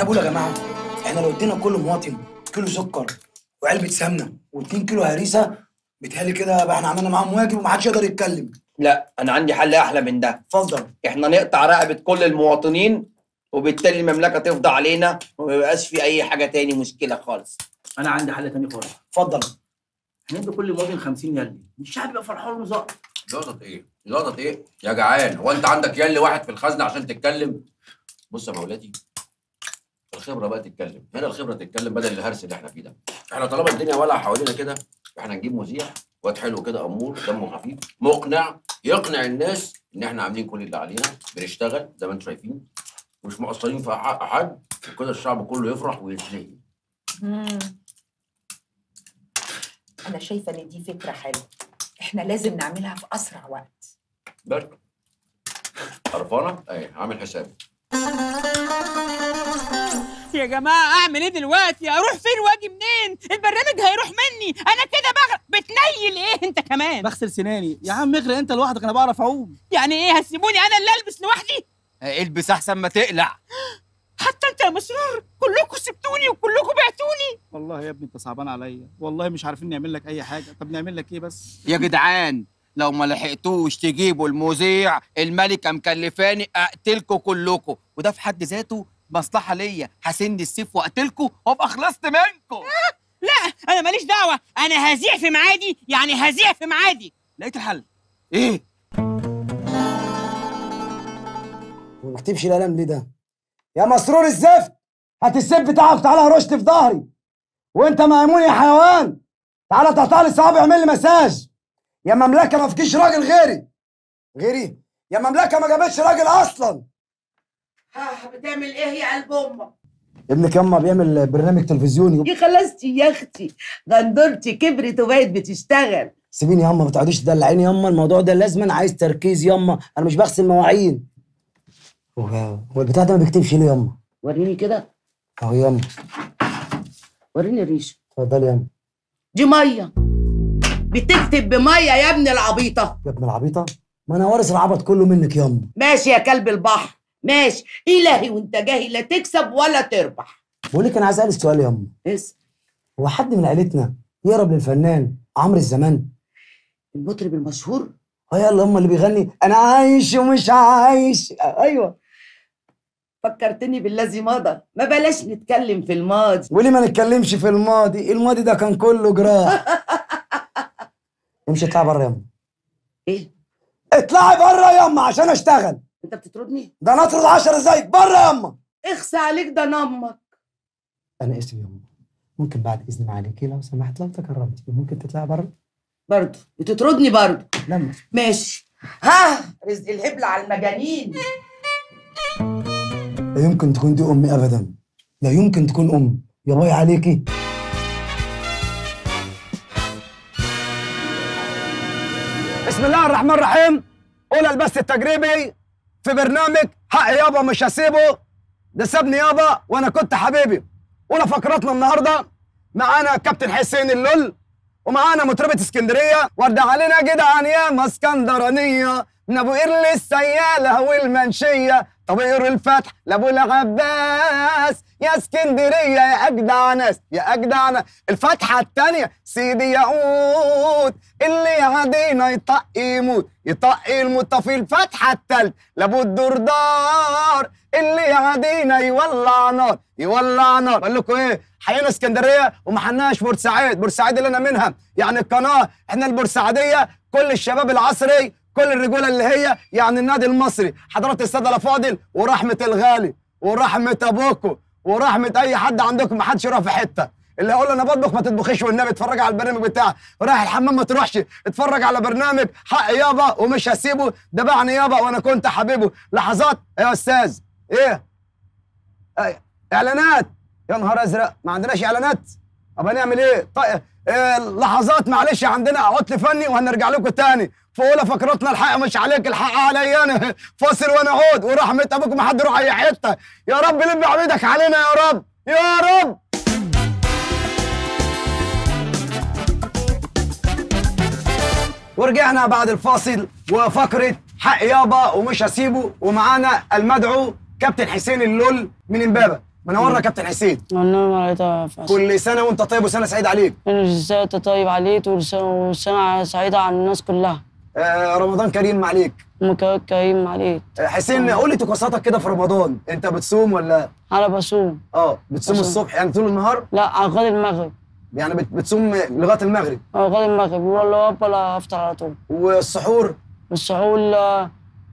بقول يا جماعه احنا لو ادينا كل مواطن كيلو سكر وعلبه سمنه و2 كيلو هريسه بيتهيألي كده بقى احنا عملنا معاهم واجب ومحدش يقدر يتكلم لا انا عندي حل احلى من ده اتفضل احنا نقطع رقبه كل المواطنين وبالتالي المملكه تفضى علينا وما يبقاش في اي حاجه تاني مشكله خالص انا عندي حل تاني خالص اتفضل هندي كل مواطن 50 يلي الشعب يبقى فرحان ومزقط زقطت ايه؟ زقطت ايه؟ يا جعان هو انت عندك يلي واحد في الخزنه عشان تتكلم؟ بص يا مولاتي الخبره بقى تتكلم هنا الخبره تتكلم بدل الهرس اللي احنا فيه ده احنا طالما الدنيا ولع حوالينا كده احنا نجيب مذيع واد حلو كده امور دمه خفيف مقنع يقنع الناس ان احنا عاملين كل اللي علينا بنشتغل زي ما انتم شايفين مش مقصرين في حق حد وكده الشعب كله يفرح ويتلهي مم. أنا شايفة إن دي فكرة حلوة إحنا لازم نعملها في أسرع وقت بس قرفانه؟ ايه عامل حسابي يا جماعة أعمل إيه دلوقتي؟ أروح فين وأجي منين؟ البرنامج هيروح مني، أنا كده بغرق، بتنيل إيه أنت كمان؟ بغسل سناني يا عم اغرق انت لوحدك انا بعرف اعوم يعني إيه هتسيبوني أنا اللي ألبس لوحدي؟ البس احسن ما تقلع حتى أنت يا مسرور كلكم سبتوني وكلكم بعتوني والله يا ابني انت صعبان عليا والله مش عارفين نعمل لك اي حاجه طب نعمل لك ايه بس يا جدعان لو ما لحقتوش تجيبوا المذيع الملكه مكلفاني اقتلكوا كلكم وده في حد ذاته مصلحه ليا هسن السيف واقتلكوا وابقى خلصت منكم لا أنا ماليش دعوة، أنا هزيع في ميعادي يعني هزيع في ميعادي لقيت الحل ايه ما تكتبش القلم ليه ده يا مسرور الزفت هات السيف بتاعك تعالى رشت في ظهري وانت مأمون يا حيوان تعالى تقطع لي صوابعي اعمل لي مساج يا مملكه ما فيكيش راجل غيري غيري يا مملكه ما جابتش راجل اصلا ها بتعمل ايه يا قلب امك؟ ابنك ياما بيعمل برنامج تلفزيوني يا خلصتي يا اختي غندورتي كبرت وبقت بتشتغل سيبيني ياما ما تقعديش تدلعيني ياما الموضوع ده لازما عايز تركيز ياما انا مش بغسل مواعين هو هو البتاع ده ما بيكتبش ليه ياما وريني كده اهو ياما وريني الريشه اتفضلي ياما دي ميه بتكتب بميه يا ابن العبيطه يا ابن العبيطه ما انا وارث العبط كله منك ياما ماشي يا كلب البحر ماشي الهي وانت جاهي لا تكسب ولا تربح بقول لك انا عايز اسال سؤال ياما اسم هو حد من عيلتنا يقرب للفنان عمرو الزمان المطرب المشهور اه يلا هم اللي بيغني انا عايش ومش عايش آه، ايوه فكرتني بالذي مضى ما بلاش نتكلم في الماضي وليه ما نتكلمش في الماضي الماضي ده كان كله جراح امشي اطلعي بره ياما ايه اطلعي بره ياما عشان اشتغل انت بتطردني ده انا اطرد 10 زيك بره ياما اخسى عليك ده نمك انا اسف ياما ممكن بعد اذن عليكي لو سمحت لو تكرمتي ممكن تطلعي بره برضه بتطردني برضه لما ماشي ها رزق الهبل على المجانين لا يمكن تكون دي امي ابدا لا يمكن تكون ام يا باي عليكي بسم الله الرحمن الرحيم اولى البث التجريبي في برنامج حق يابا مش هسيبه ده سابني يابا وانا كنت حبيبي اولى فقراتنا النهارده معانا كابتن حسين اللول ومعانا مطربة اسكندرية ورد علينا جدعان يا اسكندرانية من ابو قرل السيالة والمنشية طبير الفتح لابو العباس يا اسكندرية يا اجدع ناس يا اجدع ناس الفتحة التانية سيدي يعود اللي يعدينا يطق يموت يطق يموت في الفتحة التالتة لابو الدردار اللي يعدينا يولع نار يولع نار بقول لكم ايه حيينا اسكندريه وما حناش بورسعيد بورسعيد اللي انا منها يعني القناه احنا البورسعيديه كل الشباب العصري كل الرجوله اللي هي يعني النادي المصري حضرات الساده الافاضل ورحمه الغالي ورحمه ابوكم ورحمه اي حد عندكم ما حدش يروح في حته اللي يقول انا بطبخ ما تطبخيش والنبي اتفرج على البرنامج بتاعي رايح الحمام ما تروحش اتفرج على برنامج حق يابا ومش هسيبه ده باعني يابا وانا كنت حبيبه لحظات يا استاذ ايه أي. اعلانات يا نهار ازرق ما عندناش اعلانات طب هنعمل ايه طيب إيه لحظات معلش عندنا عطل فني وهنرجع لكم تاني في اولى فقرتنا الحق مش عليك الحق عليا انا فاصل ونعود ورحمه ابوك ما حد يروح اي حته يا رب لم عبيدك علينا يا رب يا رب ورجعنا بعد الفاصل وفقرة حق يابا ومش هسيبه ومعانا المدعو كابتن حسين اللول من امبابة منورنا يا كابتن حسين والنعم عليك يا فاسد كل سنه وانت طيب وسنه سعيده عليك كل سنة وأنت طيب عليك والسنة والسنة سعيدة على الناس كلها آه رمضان كريم عليك ومكرر كريم عليك آه حسين قول لي طقوساتك كده في رمضان انت بتصوم ولا أنا بصوم اه بتصوم بصوم. الصبح يعني طول النهار لا على غدا المغرب يعني بت- بتصوم لغايه المغرب على غدا المغرب والله أكبر لا أفطر على طول والسحور والسحور آه،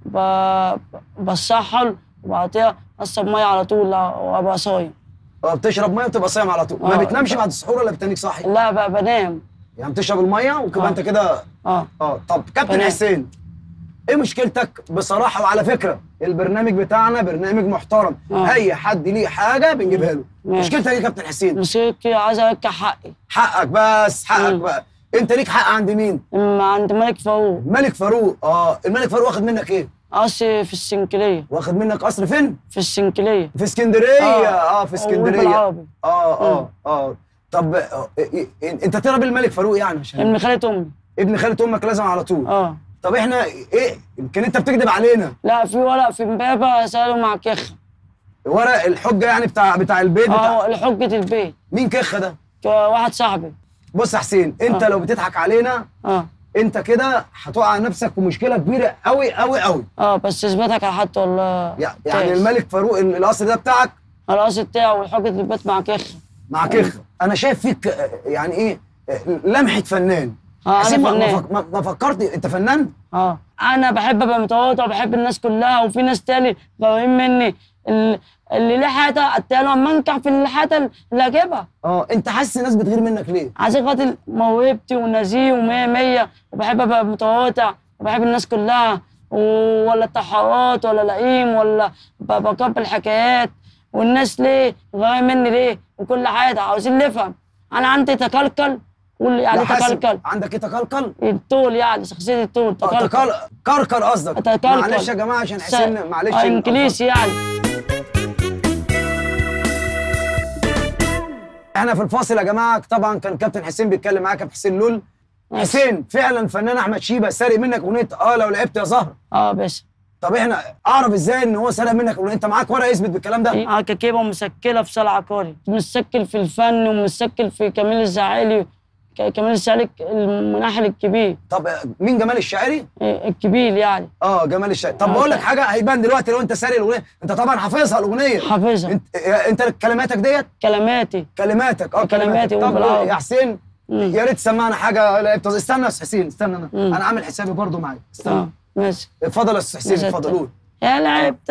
ب- بسحر وبعدها أشرب مية على طول لا، وأبقى صايم اه بتشرب ميه وتبقى صايم على طول ما آه. بتنامش بعد السحور ولا بتنيك صاحي لا بقى بنام يعني بتشرب الميه وكمان آه. انت كده اه اه طب كابتن بنام. حسين ايه مشكلتك بصراحه وعلى فكره البرنامج بتاعنا برنامج محترم آه. اي حد ليه حاجه بنجيبها له ماشي. مشكلتك ايه يا كابتن حسين مشكلتي عايز أرجع حقي حقك بس حقك مم. بقى انت ليك حق عند مين أما عند ملك فاروق الملك فاروق اه الملك فاروق واخد منك ايه قصر في السنكلية واخد منك قصر فين في السنكلية في اسكندريه آه. اه, في اسكندريه بالعربي اه اه اه طب آه، إيه- إيه- انت ترى بالملك فاروق يعني عشان ابن خالة أمي ابن خالة امك لازم على طول اه طب احنا ايه يمكن انت بتكذب علينا لا في ورق في امبابة سألوا مع كخة ورق الحجه يعني بتاع بتاع البيت بتاع اه لحجة البيت مين كخه ده ك- واحد صاحبي بص يا حسين انت آه. لو بتضحك علينا اه انت كده هتقع نفسك في مشكله كبيره قوي قوي قوي اه بس اثبتك على حد والله يع- يعني كويس. الملك فاروق ال- القصر ده بتاعك القصر بتاعه وحجة البيت مع كخة مع كخه انا شايف فيك آه، يعني ايه آه، لمحه فنان اه حسين انا ما- ما فنان فك- ما- ما فكرت انت فنان اه انا بحب ابقى متواضع وبحب الناس كلها وفي ناس تاني غاويين مني ال- اللي ليه حاجه اديها لما انجح في الحاجه اللي اجيبها اه انت حاسس الناس بتغير منك ليه عشان خاطر موهبتي ونزيه ومية مية وبحب ابقى متواضع وبحب الناس كلها و- ولا التحرات ولا لئيم ولا ب- بقبل حكايات والناس ليه غاوية مني ليه وكل حاجه عاوزين نفهم انا عندي تكلكل واللي يعني لا حاسب. تكلكل عندك ايه تكلكل الطول يعني شخصيه الطول آه، تكلكل تكل كركر قصدك تكلكل. معلش يا جماعه عشان حسين معلش آه انجليزي يعني احنا في الفاصل يا جماعه طبعا كان كابتن حسين بيتكلم معاك كابتن حسين لول حسين فعلا فنان احمد شيبه سارق منك اغنيه اه لو لعبت يا زهر اه باشا طب احنا اعرف ازاي ان هو سرق منك اغنيه انت معاك ورقه يثبت بالكلام ده اه ككيبه مسكله في صالة عقاري مسكل في الفن ومسكل في كمال الزعالي ك- كمال الزعالي المناحل الكبير طب آه، مين جمال الشاعري آه، الكبير يعني اه جمال الشاعري طب آه، بقول لك طب. حاجه هيبان دلوقتي لو انت سارق الاغنيه انت طبعا حافظها الاغنيه حافظها انت آه، انت كلماتك ديت كلماتي كلماتك اه كلماتي طب وبالعربي. يا حسين مم. يا ريت تسمعنا حاجه لعبت استنى يا أستاذ حسين استنى انا مم. انا عامل حسابي برضو معاك استنى اه ماشي اتفضل يا استاذ حسين ماشي، اتفضل قول يا لعبت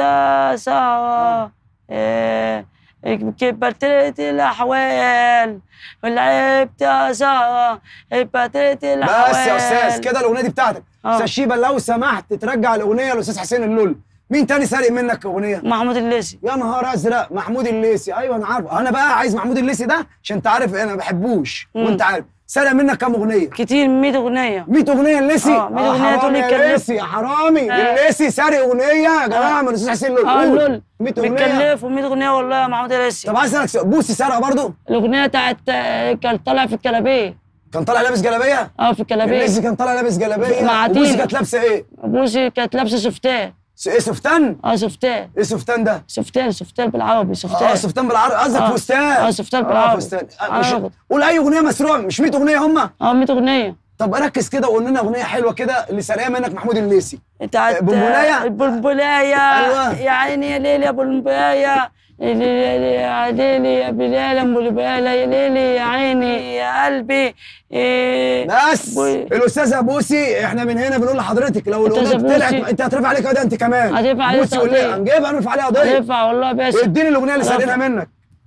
سوا إيه، كبرت الاحوال ولعبت سوا كبرت الاحوال بس يا استاذ كده الاغنيه دي بتاعتك آه. استاذ شيبه لو سمحت ترجع الاغنيه للاستاذ حسين اللول مين تاني سارق منك اغنيه محمود الليسي يا نهار ازرق محمود الليسي ايوه انا عارف انا بقى عايز محمود الليسي ده عشان انت عارف انا ما بحبوش مم. وانت عارف سرق منك كام اغنيه كتير 100 اغنيه 100 اغنيه الليسي آه، 100 أغنية حرامي تقول لي يا اتكلف. ليسي يا حرامي آه. الليسي سارق اغنيه يا جماعه من الاستاذ حسين لول اه قول. لول 100 اغنيه متكلف و100 اغنيه والله يا محمود الليسي طب عايز اسالك سؤال، بوسي سرق برضه الاغنيه بتاعت آه، كان طالع في الكلابيه كان طالع لابس جلابيه اه في الكلابيه الليسي كان طالع لابس جلابيه مع وبوسي تينا. كانت لابسه ايه بوسي كانت لابسه سفتان س- ايه سفتان اه سفتان ايه سفتان ده سفتان سفتان بالعربي اه سفتان سفتان بالعربي قصدك آه. فستان اه سفتان اه بالعربي فستان آه، آه، مش آه. قول اي اغنيه مسروقه مش 100 اغنيه هم اه 100 اغنيه طب ركز كده وقول لنا اغنيه حلوه كده اللي سرقها منك محمود الليسي بتاعت بلبلاية؟ البلبلايه أيوة. يا عيني يا ليلي يا بلبلايه يا ليلي يا ليلي يا بلال يا بلبلايه يا ليلي يا عيني يا قلبي إيه بس بوي. الاستاذه بوسي احنا من هنا بنقول لحضرتك لو أستاذة الاغنيه طلعت بوسي. انت هترفع عليك قضيه انت كمان هترفع عليك بوسي قول لي قضية. هنجيبها نرفع عليها قضيه هينفع والله يا باشا اديني الاغنيه اللي رفع. سارقينها منك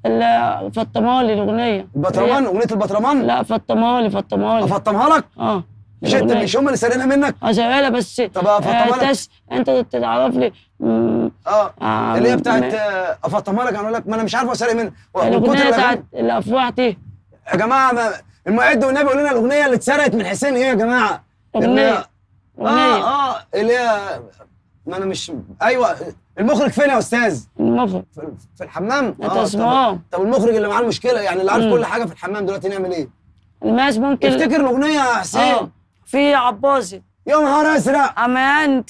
الفطمالي الاغنيه البطرمان اغنيه البطرمان لا فطمالي فطمالي افطمها لك اه مش انت الأغنية. مش هم اللي سارقينها منك اه شغاله بس طب أفطمها لك؟ آه تس انت تعرف لي مم، اه آه، اللي هي بتاعت م- آه، افطمها لك انا اقول لك ما انا مش عارف هو سارق منها من كتر الاغنيه الأغاني. بتاعت الافراح دي يا جماعه ما المعد والنبي قول لنا الاغنيه اللي اتسرقت من حسين ايه يا جماعه اغنيه اه اغنيه اه اللي هي ما انا مش ايوه المخرج فين يا استاذ المخرج في في الحمام انت طب, اسمه طب المخرج اللي معاه المشكله يعني اللي عارف مم. كل حاجه في الحمام دلوقتي نعمل ايه الماس ممكن افتكر الاغنيه يا اه حسين في عباسي يا نهار ازرق اما انت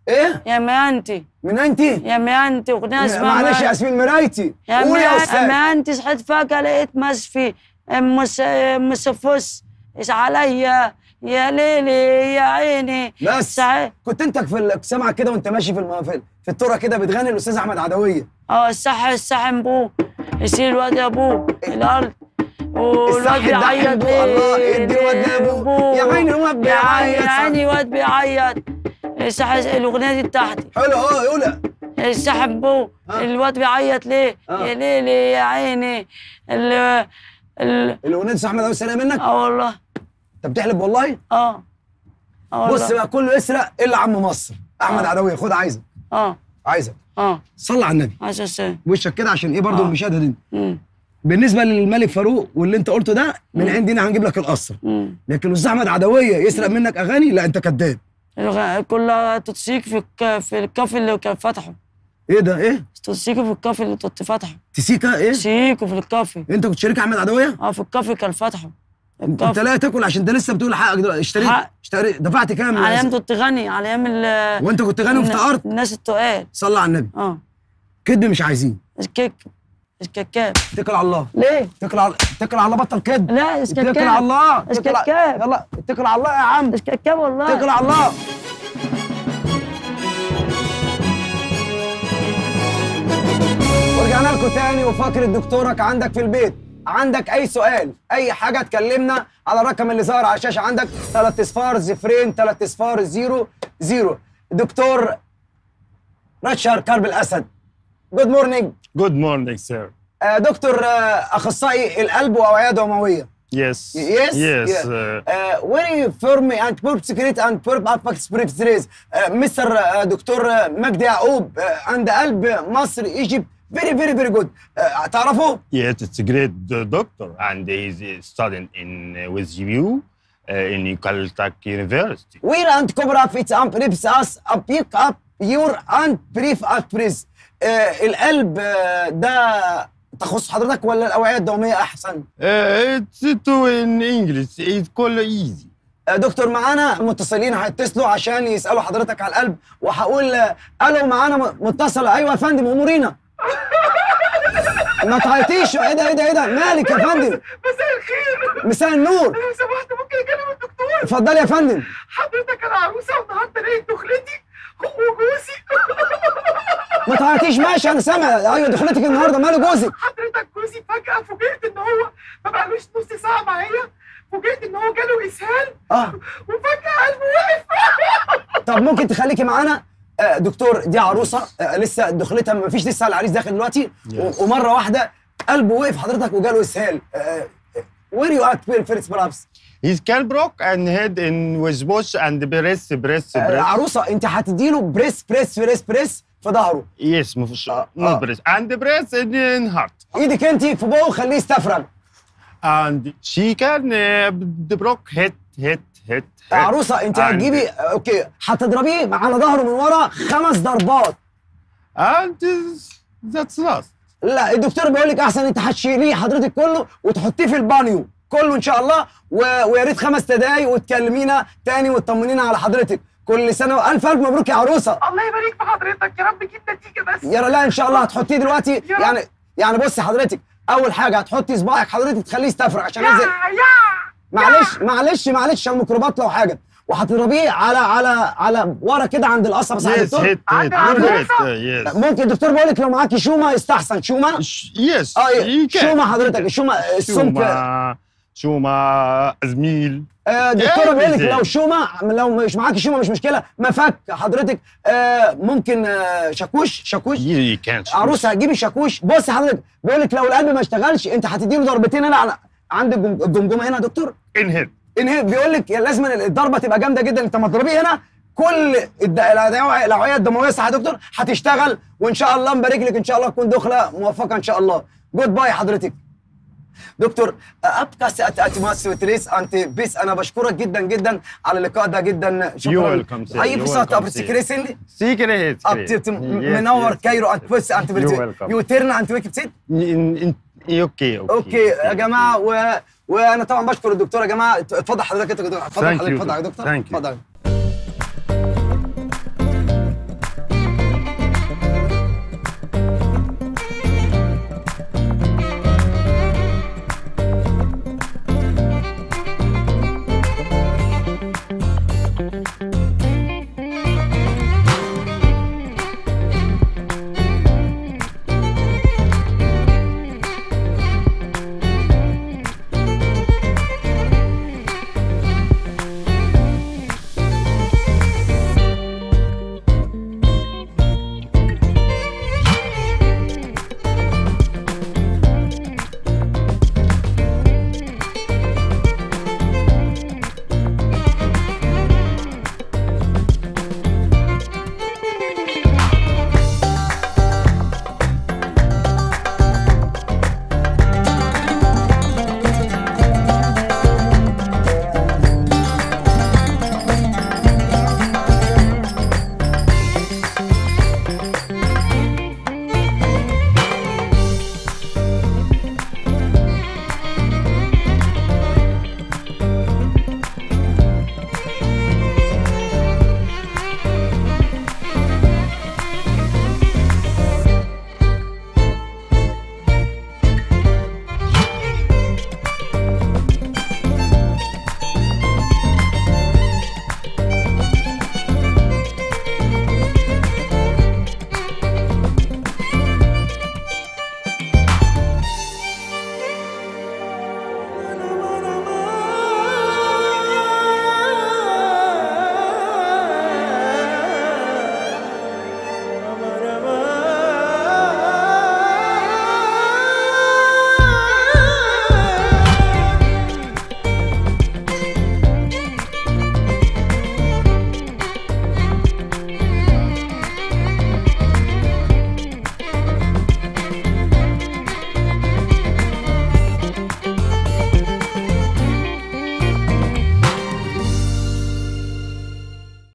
ايه يا ميانتي من انت يا ميانتي اغنيه اسمها معلش يا ميانتي. ياسمين مرايتي يا قول يا ميانتي استاذ ميانتي صحيت فجاه لقيت مسفي مس مسفوس ايش عليا يا ليلي يا عيني بس ساعات كنت انت في ال- سامعك كده وانت ماشي في الم... في, في الطرق كده بتغني الاستاذ احمد عدويه اه الصح السحن بو يصير الواد يا ابوه الارض والواد الصح بيعيط الدحم بو، الله، ادي الواد ده يا أبوه. يا عيني الواد يا عيني بيعيط. يا عيني الواد بيعيط الصح الاغنيه دي بتاعتي حلو اه يقول السحب بو آه. الواد بيعيط ليه آه. يا ليلي يا عيني ال ال الاغنيه دي احمد عدويه سرقه منك اه والله انت بتحلف والله اه اه بص والله بقى كله يسرق الا عم مصر احمد آه. عدويه خد عايزك اه عايزك اه صلي على النبي عشان السلام وشك كده عشان ايه برضه آه. المشاهده دي مم. بالنسبه للملك فاروق واللي انت قلته ده من عندنا هنجيب لك القصر مم. لكن الاستاذ احمد عدويه يسرق منك اغاني لا انت كذاب الغ- كلها تتسيك في الك... في الكافي اللي كان فتحه ايه ده ايه تتسيكوا في الكافي اللي كنت فاتحه تسيكا ايه سيكوا في الكافي انت كنت شريك احمد عدويه اه في الكافي كان فاتحه انت الكافي لا تاكل عشان انت لسه بتقول حقك دلوقتي اشتريت حق. اشتريت دفعت كام على ايام كنت غني على ايام ال وانت كنت غني وافتقرت الناس التقال صلى على النبي اه كدب مش عايزين الكيك الكيكات اتكل على الله ليه؟ اتكل على اتكل على الله بطل كدب لا اتكل على اسكاكاب الله اتكل على- اسكاكاب يلا اتكل على الله يا عم اسكاكاب والله اتكل على الله ورجعنا لكم تاني وفاكر دكتورك عندك في البيت عندك اي سؤال اي حاجه تكلمنا على الرقم اللي ظاهر على الشاشه عندك 3 اصفار صفرين 3 اصفار 0 0 دكتور رشار كرب الاسد جود مورنينج Good morning, sir. دكتور آه، اخصائي القلب واوعيه دمويه Yes. Yes? Yes. Yeah. uh, وين فيرمي اند بورب سكريت اند بورب افاكت سبريت ستريز مستر آه، دكتور آه، مجدي يعقوب آه، عند قلب مصر ايجيبت فيري فيري فيري جود تعرفوا yes, it's a great uh, doctor, and he's uh, studying in uh, with you uh, in Caltech University. وير اند كوبرا فيتس ام بريبس اس ابيك اب يور اند بريف ات بريز القلب آه، ده تخص حضرتك ولا الاوعيه الدمويه احسن؟ Uh, it's to in English. It's called easy. آه، دكتور معانا متصلين هيتصلوا عشان يسالوا حضرتك على القلب وهقول آه، الو معانا م- متصل ايوه يا فندم امورينا ما تعيطيش ايه ده ايه ده ايه ده مالك يا فندم مساء الخير مساء النور لو سمحت ممكن اكلم الدكتور اتفضلي يا فندم حضرتك انا عروسه والنهارده لقيت دخلتي هو جوزي ما تعيطيش ماشي انا سامع ايوه دخلتك النهارده ماله جوزك حضرتك جوزي فجأة فوجئت ان هو ما بقالوش نص ساعة معايا فوجئت ان هو جاله اسهال اه وفجأة قلبه وقف طب ممكن تخليكي معانا آه، دكتور دي عروسه آه، لسه دخلتها ما فيش لسه العريس داخل دلوقتي و- Yes. ومره واحده قلبه وقف حضرتك وجاله اسهال وير يو ات فيرست برابس His skull broke and head in with wash and press, press, press. عروسه انت هتديله بريس بريس بريس بريس في ظهره Yes, مفش, آه، not آه. press. And press in, in heart. ايدك انت في بوقه خليه يستفرغ And she can uh, the broke hit, hit, hit, hit. عروسه انت And- هتجيبي اوكي هتضربيه على ظهره من ورا خمس ضربات And uh, that's last. لا الدكتور بيقول لك احسن انت هتشيليه حضرتك كله وتحطيه في البانيو كله ان شاء الله و... ويا ريت خمس دقايق وتكلمينا تاني وتطمنينا على حضرتك كل سنه والف الف مبروك يا عروسه الله يبارك في حضرتك يا رب جيب نتيجة بس يا لا ان شاء الله هتحطيه دلوقتي يا رب. يعني يعني بصي حضرتك اول حاجه هتحطي صباعك حضرتك تخليه يستفرغ عشان يا ينزل يا معلش معلش معلش عشان الميكروبات لو حاجه وهتضربيه على على على ورا كده عند القصبه صح يا Yes, دكتور؟ hit, hit, عند hit, العروسة. uh, yes. ممكن الدكتور بيقول لك لو معاكي شومه يستحسن شومه Sh- Yes, اه you can. شومه حضرتك الشومه السمك شوما شوما زميل آه، دكتوره بيقول لك everything. لو شومه لو مش معاكي شومه مش مشكله مفك حضرتك آه، ممكن آه، شاكوش شاكوش you can عروسه هتجيبي شاكوش بص حضرتك بيقول لك لو القلب ما اشتغلش انت هتديله ضربتين هنا على عند الجم- الجمجمه هنا يا دكتور in head انهي بيقول لك لازم الضربه تبقى جامده جدا انت ما تضربيه هنا كل الد- الأدوية- الاوعيه الدمويه صح يا دكتور هتشتغل وان شاء الله مبارك لك ان شاء الله تكون دخله موفقه ان شاء الله جود باي حضرتك دكتور ابقى ساتاتي ماس وتريس انت بيس انا بشكرك جدا جدا على اللقاء ده جدا شكرا welcome, sir. هاي You're بساطه welcome, ابرس sir. كريسنلي secret أبت- منور كايرو انت بس انت You're welcome. يو تيرن انت ويك بسيت in, in, اوكي اوكي اوكي يا جماعه و... وانا طبعا بشكر الدكتور يا جماعه اتفضل حضرتك انت اتفضل Thank حضرتك you. اتفضل يا دكتور Thank you. اتفضل